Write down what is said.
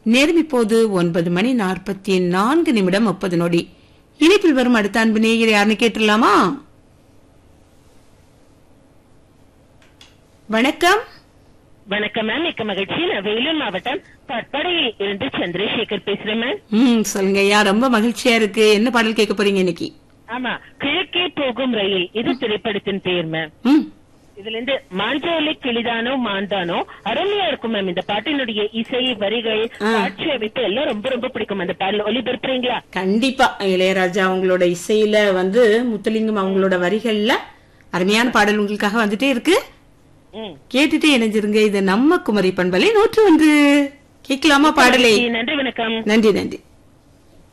நேரம் இப்போது ஒன்பது மணி நாற்பத்தி நான்கு நிமிடம் முப்பது நொடி இணைப்பில் வரும் அடுத்த அன்பு நேயர் யாருன்னு கேட்டுடலாமா வணக்கம் வணக்கம் மேம் மிக்க மகிழ்ச்சி நான் வேலூர் மாவட்டம் பட்படையில் இருந்து சந்திரசேகர் பேசுறேன் மேம் ம் சொல்லுங்க ஐயா ரொம்ப மகிழ்ச்சியா இருக்கு என்ன பாடல் கேட்க போறீங்க இன்னைக்கு ஆமா கிழக்கே போகும் ரயில் இது திரைப்படத்தின் பேர் மேம் ம் இதுல இருந்து மாஞ்சோலை கிளிதானோ மாந்தானோ அருமையா இருக்கும் மேம் இந்த பாட்டினுடைய இசை வரிகள் ஆ. காட்சி அமைப்பு எல்லாம் ரொம்ப ரொம்ப பிடிக்கும் அந்த பாடல் ஒளிபரப்புறீங்களா கண்டிப்பா இளையராஜா அவங்களோட இசையில வந்து முத்துலிங்கம் அவங்களோட வரிகள்ல அருமையான பாடல் உங்களுக்காக வந்துட்டே இருக்கு ம். கேட்டுட்டே இணைஞ்சிருங்க இது நம்ம குமரி பண்பலை நூற்று ஒன்று கேட்கலாமா பாடலை நன்றி வணக்கம் நன்றி நன்றி